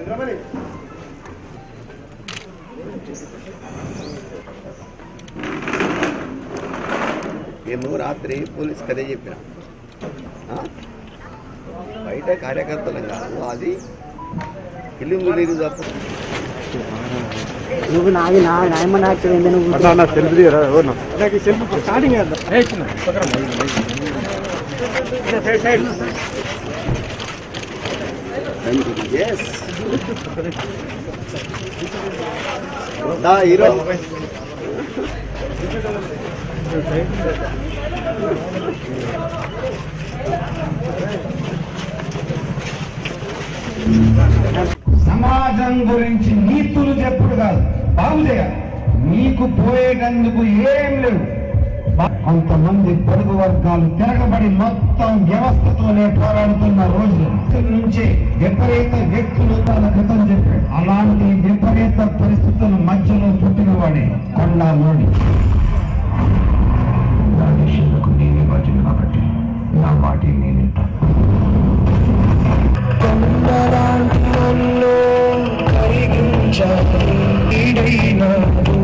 మేము రాత్రి పోలీస్ కదే చెప్పిన ఆ? బయట కార్యకర్తలం కాదు అది ఇల్లు నీరు తప్ప నువ్వు నాది నా నాయమని యాక్చువల్ ఏంది నువ్వు అన్న అన్న సెల్ఫీ దిగరా ఎవరు స్టార్టింగ్ ఎస్ దా హీరో సమాజం గురించి నీతులు చెప్పుడు కాదు బాగు చేయాలి నీకు పోయేటందుకు ఏం లేవు కొంతమంది పొరుగు వర్గాలు తిరగబడి మొత్తం వ్యవస్థతోనే పోరాడుతున్న రోజు నుంచి విపరీత వ్యక్తులు తన క్రితం చెప్పాడు అలాంటి విపరీత పరిస్థితుల మధ్యలో పుట్టినవాడే కొండా మోడి నా విషయంలో నేనే బాధ్యత కాబట్టి నా మాట నేనింటాను కొండలాంటి నన్ను కరిగించాలి ఈడైనాడు